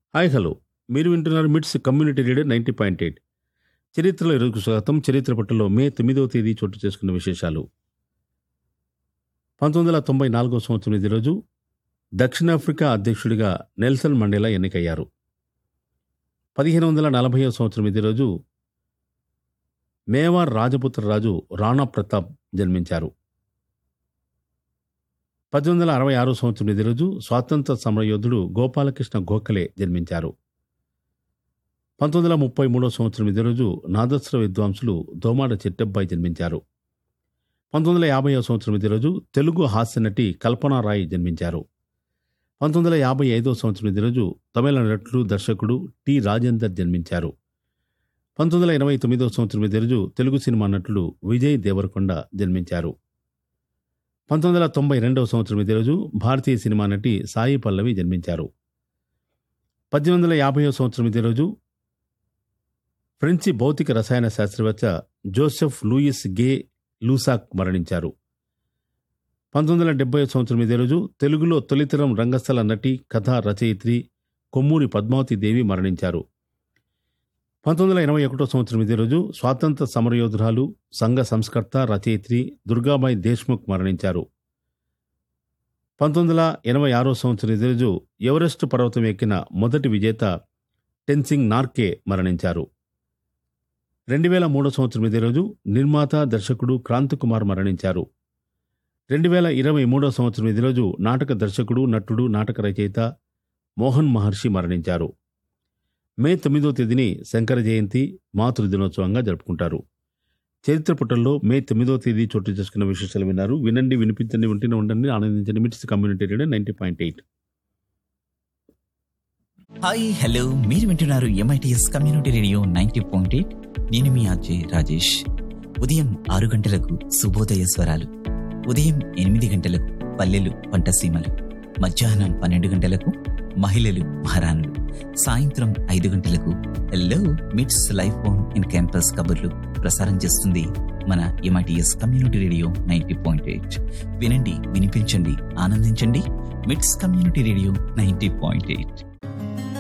hi hello మీరు వింటున్నారు MITS community radio ninety point eight చరిత్రలో ఇరుకు స్వాగతం చరిత్ర పట్టులో మే తొమ్మిదవ తేదీ చోటు చేసుకున్న విశేషాలు పంతొమ్మిది వందల తొంభై నాలుగో సంవత్సరం ఇదే రోజు దక్షిణాఫ్రికా అధ్యక్షుడిగా నెల్సన్ మండేలా ఎన్నికయ్యారు పదిహేను వందల నలభైవ సంవత్సరం ఇదే రోజు మేవార్ రాజపుత్ర రాజు రాణా ప్రతాప్ జన్మించారు పద్దెనిమిది వందల అరవై ఆరో సంవత్సరం ఇదే రోజు స్వాతంత్ర సమరయోధుడు గోపాలకృష్ణ గోఖలే జన్మించారు పంతొమ్మిది వందల ముప్పై మూడో సంవత్సరం ఇదే రోజు నాదస్ర విద్వాంసులు దోమాడ చిట్టబ్బాయి జన్మించారు పంతొమ్మిది వందల యాభై సంవత్సరం ఇదే రోజు తెలుగు హాస్య నటి కల్పనా రాయ్ జన్మించారు పంతొమ్మిది వందల యాభై ఐదో సంవత్సరం ఇదే రోజు తమిళ నటుడు దర్శకుడు టి రాజేందర్ జన్మించారు పంతొమ్మిది వందల ఎనభై తొమ్మిదో సంవత్సరం ఇదే రోజు తెలుగు సినిమా నటుడు విజయ్ దేవరకొండ జన్మించారు పంతొమ్మిది వందల తొంభై రెండవ సంవత్సరం ఇదే రోజు భారతీయ సినిమా నటి సాయి పల్లవి జన్మించారు పద్దెనిమిది వందల యాభై సంవత్సరం ఇదే రోజు ఫ్రెంచి భౌతిక రసాయన శాస్త్రవేత్త జోసెఫ్ లూయిస్ గే లూసాక్ మరణించారు పంతొమ్మిది వందల డెబ్బై సంవత్సరం ఇదే రోజు తెలుగులో తొలితరం రంగస్థల నటి కథా రచయిత్రి కొమ్మూరి పద్మావతి దేవి మరణించారు పంతొమ్మిది వందల ఎనభై ఒకటో సంవత్సరం ఇదే రోజు స్వాతంత్ర సమరయోధురాలు సంఘ సంస్కర్త రచయిత్రి దుర్గాబాయి దేశ్ముఖ్ మరణించారు పంతొమ్మిది వందల ఎనభై ఆరో సంవత్సరం ఇదే రోజు ఎవరెస్ట్ పర్వతం ఎక్కిన మొదటి విజేత టెన్సింగ్ నార్కే మరణించారు రెండు వేల మూడో సంవత్సరం ఇదే రోజు నిర్మాత దర్శకుడు క్రాంతికుమార్ మరణించారు రెండు వేల ఇరవై మూడో సంవత్సరం ఇదే రోజు నాటక దర్శకుడు నటుడు నాటక రచయిత మోహన్ మహర్షి మరణించారు మే తొమ్మిదో తేదీని శంకర జయంతి మాతృ దినోత్సవంగా జరుపుకుంటారు చరిత్ర పుటల్లో మే తొమ్మిదో తేదీ చోటు చేసుకున్న విశేషాలు విన్నారు వినండి వినిపించండి వింటూనే ఉండండి ఆనందించండి MITS community radio ninety point eight hi hello మీరు వింటున్నారు MITS community radio ninety point eight నేను మీ ఆర్జే రాజేష్ ఉదయం ఆరు గంటలకు శుభోదయ స్వరాలు ఉదయం ఎనిమిది గంటలకు పల్లెలు పంటసీమలు మధ్యాహ్నం పన్నెండు గంటలకు మహిళలు మహారాణులు సాయంత్రం ఐదు గంటలకు హలో మిట్స్ లైఫ్ ఫోన్ ఇన్ క్యాంపస్ కబుర్లు ప్రసారం చేస్తుంది మన MITS community radio ninety point eight వినండి వినిపించండి ఆనందించండి MITS community radio ninety point eight